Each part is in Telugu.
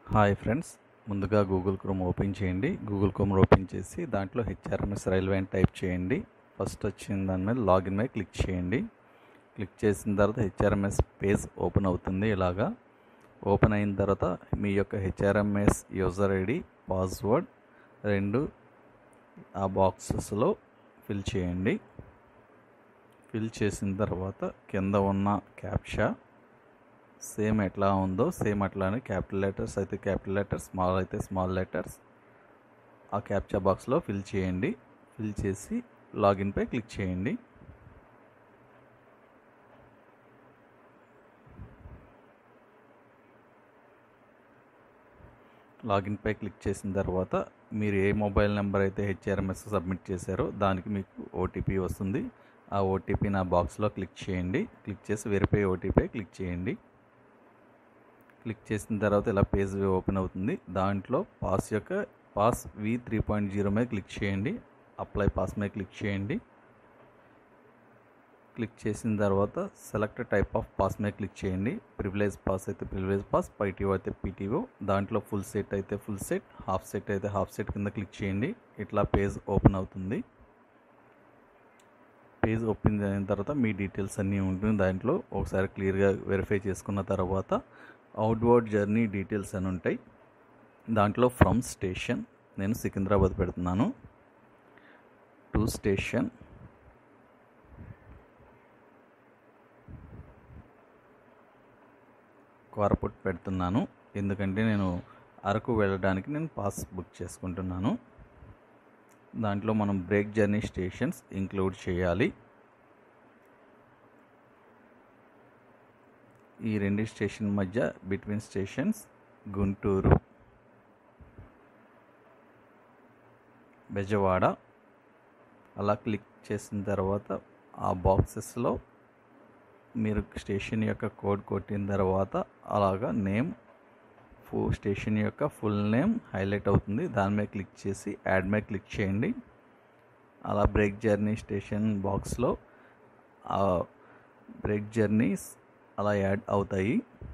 హాయ్ ఫ్రెండ్స్ ముందుగా గూగుల్ క్రోమ్ ఓపెన్ చేయండి గూగుల్ క్రోమ్ ఓపెన్ చేసి దాంట్లో హెచ్ఆర్ఎంఎస్ రైల్వే అని టైప్ చేయండి ఫస్ట్ వచ్చిన దాని మీద లాగిన్ మీద క్లిక్ చేయండి క్లిక్ చేసిన తర్వాత హెచ్ఆర్ఎంఎస్ పేజ్ ఓపెన్ అవుతుంది ఇలాగా ఓపెన్ అయిన తర్వాత మీ యొక్క హెచ్ఆర్ఎంఎస్ యూజర్ ఐడి పాస్వర్డ్ రెండు ఆ బాక్సెస్లో ఫిల్ చేయండి ఫిల్ చేసిన తర్వాత కింద ఉన్న క్యాప్షా సేమ్ ఎట్లా ఉందో సేమ్ అట్లానే క్యాపిటల్ లెటర్స్ అయితే క్యాపిటల్ లెటర్స్ స్మాల్ అయితే స్మాల్ లెటర్స్ ఆ క్యాప్చా బాక్స్లో ఫిల్ చేయండి ఫిల్ చేసి లాగిన్పై క్లిక్ చేయండి లాగిన్పై క్లిక్ చేసిన తర్వాత మీరు ఏ మొబైల్ నెంబర్ అయితే హెచ్ఆర్ఎంఎస్ సబ్మిట్ చేశారో దానికి మీకు ఓటీపీ వస్తుంది ఆ ఓటీపీ నా బాక్స్లో క్లిక్ చేయండి క్లిక్ చేసి వెరిఫై ఓటీపీ క్లిక్ చేయండి క్లిక్ చేసిన తర్వాత ఇలా పేజ్ ఓపెన్ అవుతుంది దాంట్లో పాస్ యొక్క pass V three point zero మీద క్లిక్ చేయండి అప్లై పాస్ మీద క్లిక్ చేయండి క్లిక్ చేసిన తర్వాత సెలెక్ట్ టైప్ ఆఫ్ పాస్ మీద క్లిక్ చేయండి ప్రివిలేజ్ పాస్ అయితే ప్రివిలేజ్ పాస్ పైటీఓ అయితే పీటీఓ దాంట్లో ఫుల్ సెట్ అయితే ఫుల్ సెట్ హాఫ్ సెట్ అయితే హాఫ్ సెట్ కింద క్లిక్ చేయండి ఇట్లా పేజ్ ఓపెన్ అవుతుంది పేజ్ ఓపెన్ అయిన తర్వాత మీ డీటెయిల్స్ అన్నీ ఉంటుంది దాంట్లో ఒకసారి క్లియర్గా వెరిఫై చేసుకున్న తర్వాత అవుట్వర్డ్ జర్నీ డీటెయిల్స్ అని ఉంటాయి దాంట్లో ఫ్రమ్ స్టేషన్ నేను సికింద్రాబాద్ పెడుతున్నాను టు స్టేషన్ కోరపుట్ పెడుతున్నాను ఎందుకంటే నేను అరకు వెళ్ళడానికి నేను పాస్ బుక్ చేసుకుంటున్నాను దాంట్లో మనం బ్రేక్ జర్నీ స్టేషన్స్ ఇంక్లూడ్ చేయాలి ఈ రెండు స్టేషన్ మధ్య బిట్వీన్ స్టేషన్స్ గుంటూరు బెజవాడ అలా క్లిక్ చేసిన తర్వాత ఆ బాక్సెస్లో మీరు స్టేషన్ యొక్క కోడ్ కొట్టిన తర్వాత అలాగా నేమ్ ఫు స్టేషన్ యొక్క ఫుల్ నేమ్ హైలైట్ అవుతుంది దాని మీద క్లిక్ చేసి యాడ్ మీద క్లిక్ చేయండి అలా బ్రేక్ జర్నీ స్టేషన్ బాక్స్లో బ్రేక్ జర్నీస్ అలా యాడ్ అవుతాయి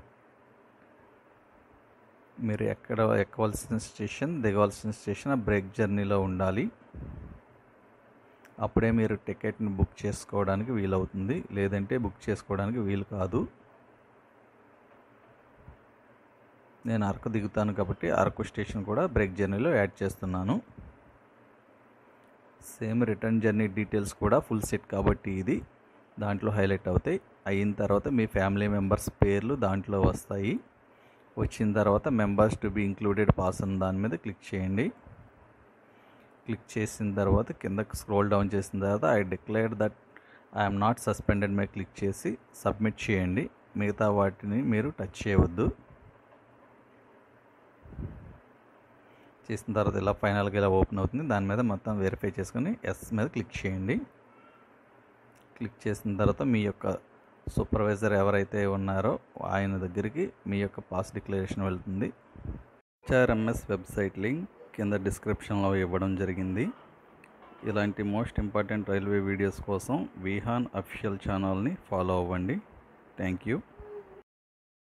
మీరు ఎక్కడ ఎక్కవలసిన స్టేషన్ దిగవలసిన స్టేషన్ ఆ బ్రేక్ జర్నీలో ఉండాలి అప్పుడే మీరు టికెట్ని బుక్ చేసుకోవడానికి వీలవుతుంది లేదంటే బుక్ చేసుకోవడానికి వీలు కాదు నేను అరకు దిగుతాను కాబట్టి అరకు స్టేషన్ కూడా బ్రేక్ జర్నీలో యాడ్ చేస్తున్నాను సేమ్ రిటర్న్ జర్నీ డీటెయిల్స్ కూడా ఫుల్ సెట్ కాబట్టి ఇది దాంట్లో హైలైట్ అవుతాయి అయిన తర్వాత మీ ఫ్యామిలీ మెంబర్స్ పేర్లు దాంట్లో వస్తాయి వచ్చిన తర్వాత members to be included pass అన్న దాని మీద క్లిక్ చేయండి క్లిక్ చేసిన తర్వాత కిందకి స్క్రోల్ డౌన్ చేసిన తర్వాత I declare that I'm not suspended మీద క్లిక్ చేసి సబ్మిట్ చేయండి మిగతా వాటిని మీరు టచ్ చేయవద్దు చేసిన తర్వాత ఇలా ఫైనల్గా ఇలా ఓపెన్ అవుతుంది దాని మీద మొత్తం వెరిఫై చేసుకొని ఎస్ మీద క్లిక్ చేయండి క్లిక్ చేసిన తర్వాత మీ యొక్క సూపర్వైజర్ ఎవరైతే ఉన్నారో ఆయన దగ్గరికి మీ యొక్క పాస్ డిక్లరేషన్ వెళ్తుంది హెచ్ఆర్ఎంఎస్ వెబ్సైట్ లింక్ కింద డిస్క్రిప్షన్లో ఇవ్వడం జరిగింది ఇలాంటి మోస్ట్ ఇంపార్టెంట్ రైల్వే వీడియోస్ కోసం విహాన్ అఫీషియల్ ఛానల్ని ఫాలో అవ్వండి థ్యాంక్ యూ